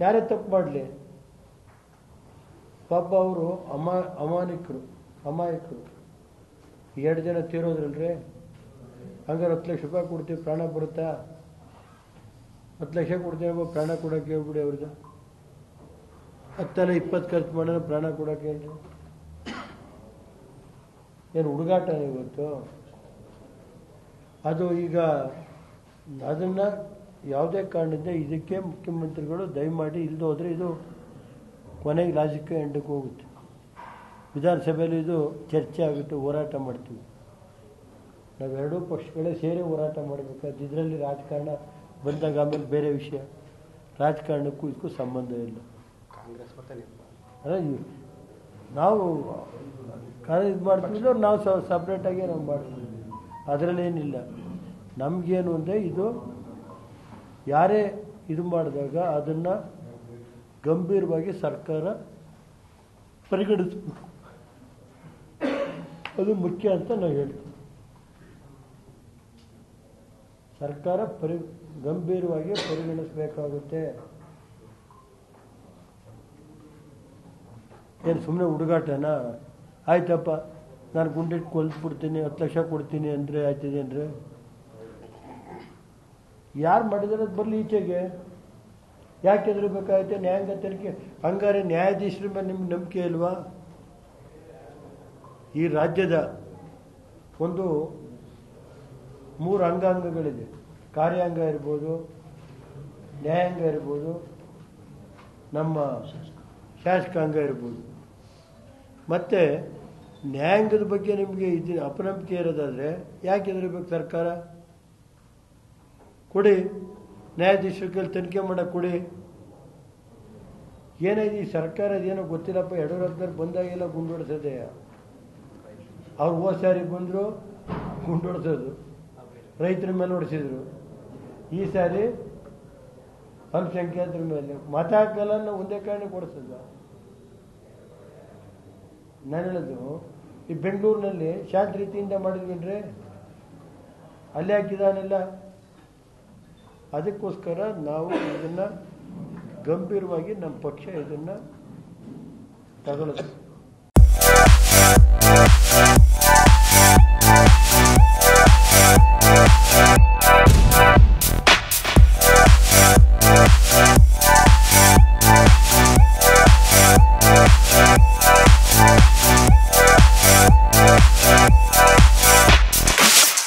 ಯಾರೇ ತಪ್ಪು ಮಾಡಲಿ ಪಾಪ ಅವರು ಅಮಾ ಅಮಾನಿಕರು ಅಮಾಯಕರು ಎರಡು ಜನ ತೀರೋದ್ರಲ್ರಿ ಹಂಗಾರೆ ಹತ್ತು ಲಕ್ಷ ರೂಪಾಯಿ ಕೊಡ್ತೀವಿ ಪ್ರಾಣ ಬರುತ್ತಾ ಹತ್ತು ಲಕ್ಷ ಕೊಡ್ತೀವಿ ಪ್ರಾಣ ಕೊಡೋಕೆ ಹೇಳ್ಬಿಡಿ ಅವ್ರದ್ದು ಹತ್ತಲ್ಲ ಇಪ್ಪತ್ತು ಖರ್ಚು ಮಾಡೋಣ ಪ್ರಾಣ ಕೊಡೋಕೆ ಹೇಳ್ರಿ ಏನು ಹುಡುಗಾಟ ಇವತ್ತು ಅದು ಈಗ ಅದನ್ನು ಯಾವುದೇ ಕಾರಣದಿಂದ ಇದಕ್ಕೆ ಮುಖ್ಯಮಂತ್ರಿಗಳು ದಯಮಾಡಿ ಇಲ್ಲದೆ ಹೋದರೆ ಇದು ಕೊನೆಗೆ ಲಾಜಿಕ್ಕೆ ಎಂಡಕ್ಕೆ ಹೋಗುತ್ತೆ ವಿಧಾನಸಭೆಯಲ್ಲಿ ಇದು ಚರ್ಚೆ ಆಗುತ್ತೆ ಹೋರಾಟ ಮಾಡ್ತೀವಿ ನಾವೆರಡೂ ಪಕ್ಷಗಳೇ ಸೇರಿ ಹೋರಾಟ ಮಾಡಬೇಕಾದ್ರೆ ಇದರಲ್ಲಿ ರಾಜಕಾರಣ ಬಂದಾಗ ಆಮೇಲೆ ಬೇರೆ ವಿಷಯ ರಾಜಕಾರಣಕ್ಕೂ ಇದಕ್ಕೂ ಸಂಬಂಧ ಇಲ್ಲ ಕಾಂಗ್ರೆಸ್ ಮತ್ತೆ ನೀವು ಅಲ್ಲ ಇವ್- ನಾವು ಕಾರ್ಯ ಇದು ಮಾಡ್ತಿದ್ರು ನಾವು ಸಪ್ರೇಟಾಗಿ ನಾವು ಮಾಡ್ತೀವಿ ಅದರಲ್ಲೇನಿಲ್ಲ ನಮಗೇನು ಅಂದರೆ ಇದು ಯಾರೇ ಇದು ಮಾಡಿದಾಗ ಅದನ್ನು ಗಂಭೀರವಾಗಿ ಸರ್ಕಾರ ಪರಿಗಣಿಸಬೇಕು ಅದು ಮುಖ್ಯ ಅಂತ ನಾವು ಹೇಳ್ತೀವಿ ಸರ್ಕಾರ ಪರಿ ಗಂಭೀರವಾಗಿ ಪರಿಗಣಿಸಬೇಕಾಗುತ್ತೆ ಏನು ಸುಮ್ಮನೆ ಹುಡುಗಾಟನ ಆಯ್ತಪ್ಪ ನಾನು ಗುಂಡಿಟ್ಟು ಕೊಲ್ಸ್ಬಿಡ್ತೀನಿ ಹತ್ತು ಲಕ್ಷ ಕೊಡ್ತೀನಿ ಅಂದರೆ ಆಯ್ತದೆ ಅಂದರೆ ಯಾರು ಮಾಡಿದಾರೆ ಅದು ಬರಲಿ ಈಚೆಗೆ ಯಾಕೆ ಹೆದರ್ಬೇಕಾಗುತ್ತೆ ನ್ಯಾಯಾಂಗ ತನಿಖೆ ಹಂಗಾರೆ ನ್ಯಾಯಾಧೀಶರ ಮೇಲೆ ನಿಮ್ಗೆ ನಂಬಿಕೆ ಇಲ್ವಾ ಈ ರಾಜ್ಯದ ಒಂದು ಮೂರು ಅಂಗಾಂಗಗಳಿದೆ ಕಾರ್ಯಾಂಗ ಇರ್ಬೋದು ನ್ಯಾಯಾಂಗ ಇರ್ಬೋದು ನಮ್ಮ ಶಾಸಕಾಂಗ ಇರ್ಬೋದು ಮತ್ತು ನ್ಯಾಯಾಂಗದ ಬಗ್ಗೆ ನಿಮಗೆ ಇದು ಅಪನಂಬಿಕೆ ಇರೋದಾದರೆ ಯಾಕೆ ಹೆದರ್ಬೇಕು ಸರ್ಕಾರ ಕೊಡಿ ನ್ಯಾಯಾಧೀಶರ ಕೈಲಿ ತನಿಖೆ ಮಾಡಕ್ಕೆ ಕೊಡಿ ಏನಾಯ್ತು ಈ ಸರ್ಕಾರದ ಏನೋ ಗೊತ್ತಿಲ್ಲಪ್ಪ ಯಡಿಯೂರಪ್ಪನವ್ರು ಬಂದಾಗೆಲ್ಲ ಗುಂಡೊಡ್ಸೋದೆ ಅವ್ರು ಹೋದ ಸಾರಿ ಬಂದರು ಗುಂಡೊಡ್ಸೋದು ರೈತರ ಮೇಲೆ ಹೊಡೆಸಿದ್ರು ಈ ಸಾರಿ ಅಲ್ಪಸಂಖ್ಯಾತರ ಮೇಲೆ ಮತ ಹಾಕಲ್ಲ ನಾವು ಒಂದೇ ಕಾರಣಕ್ಕೆ ಕೊಡಿಸೋದು ನಾನು ಹೇಳೋದು ಈ ಬೆಂಗಳೂರಿನಲ್ಲಿ ಶಾಂತ ರೀತಿಯಿಂದ ಮಾಡಿದ್ವೇನ್ರಿ ಅಲ್ಲೇ ಹಾಕಿದಾನೆಲ್ಲ ಅದಕ್ಕೋಸ್ಕರ ನಾವು ಇದನ್ನು ಗಂಭೀರವಾಗಿ ನಮ್ಮ ಪಕ್ಷ ಇದನ್ನು ತಗೊಳ್ಳೋದು